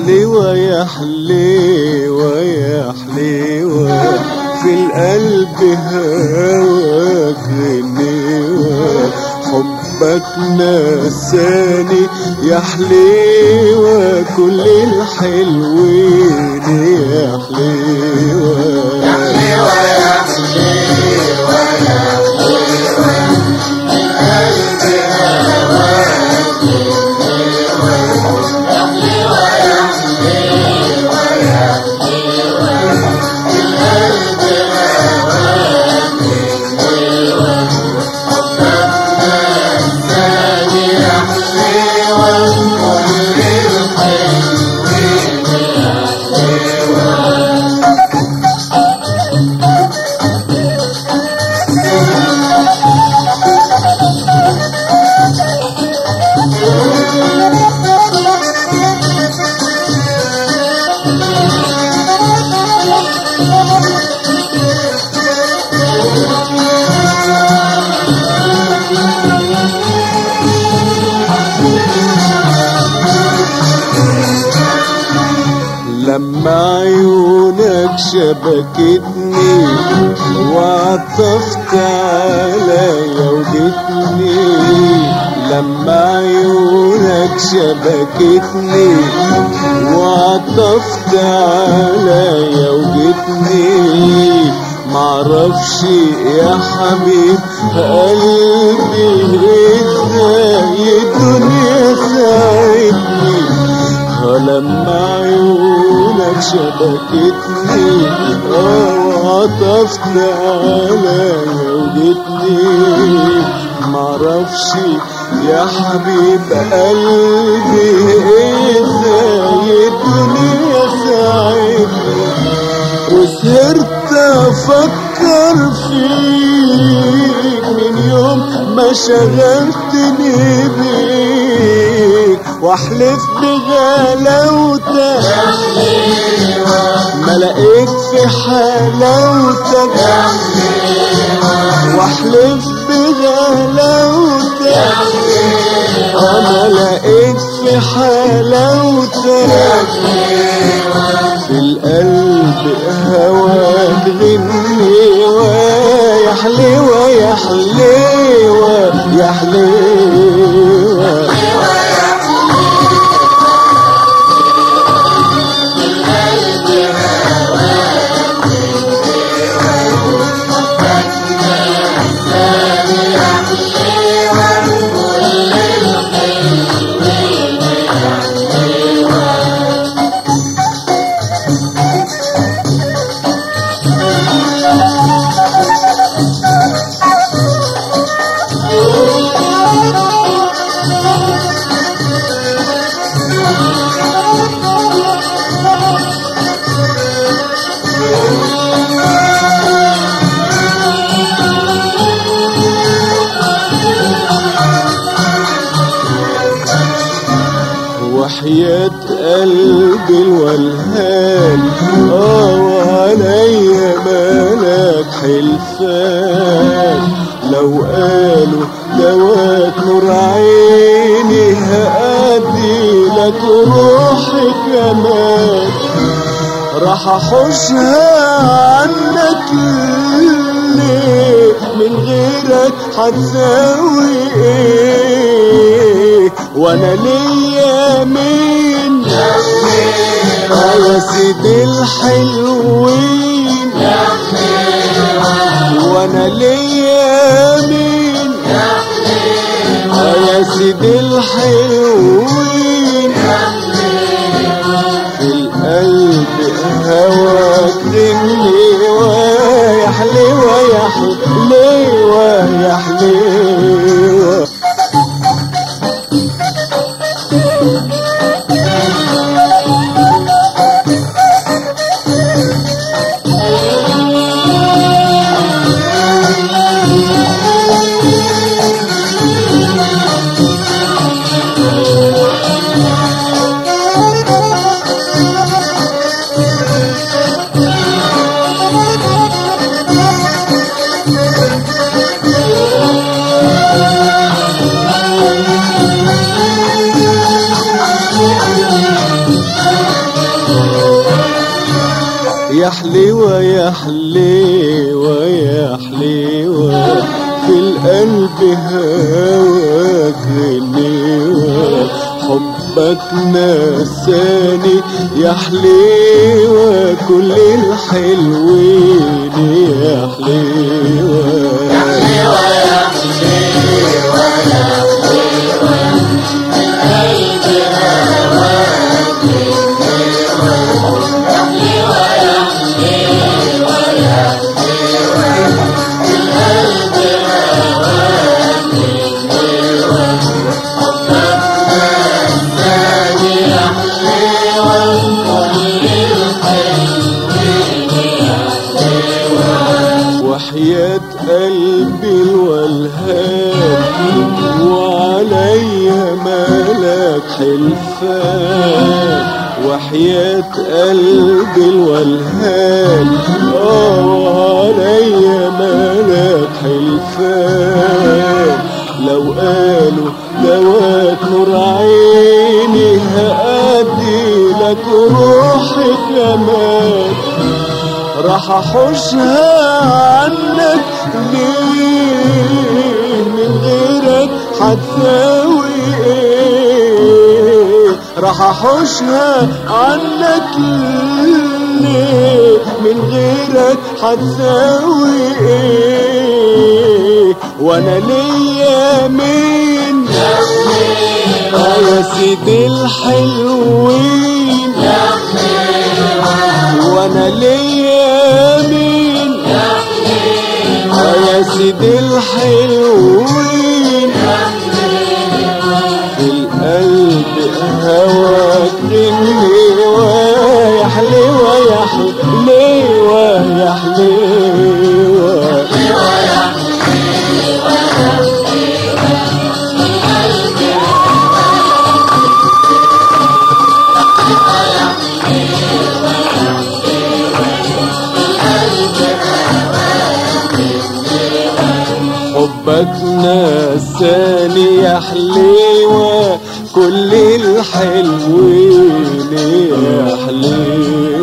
حليوة يا حليوة يا حليوة في القلب هواك غنيوة حبك نساني يا حليوة كل الحلوين يا حليوة لما عيونك شبكتني وعطفت عليا وجتني لما عيونك شبكتني وعطفت عليا وجتني معرفش يا حبيب قلبي ازاي الدنيا ساعدني لما عيونك شبكتني اه وعطفت عليا وجتني معرفش يا حبيب قلبي ازاي الدنيا ساعدني وسهرت افكر فيك من يوم ما شغلتني بيك واحلف بغلاوتك ما لقيت في حلاوتك واحلف بغلاوتك انا لقيت في حلاوتك في القلب هواك غنيوة يا حليوة يا حليوة يا حليوة وحياة قلبي الولهان اه وعليا مالك حلفان لو قالوا دواك نور عيني هأدي لك روحي كمان راح احوشها عنك ليه من غيرك هتساوي ايه وانا ليا مين آه يا سيدي الحلوين وانا ليا مين آه يا سيدي الحلوين في القلب هواك غنيوة يا حليوة يا حليوة يا حليوة يا حليوة يا حليوة في القلب هواك غنيوة حبك نساني يا حليوة كل الحلوين يا حليوة وحياة قلبي الولهان وعليا مالك حلفان وحياة قلبي الولهان اه وعليا مالك حلفان لو قالوا دوات نور عيني هأدي لك روحي كمان راح احوشها عنك ليه من غيرك هتساوي ايه راح احوشها عنك ليه من غيرك هتساوي ايه وانا ليا مين اه يا سيدي الحلوين وانا ليا مين اه يا سيدي الحلوين في القلب هواك غنيوة يا حليوة يا حليوة يا حليوة حبك نساني يا حليوة كل الحلوين يا حليوة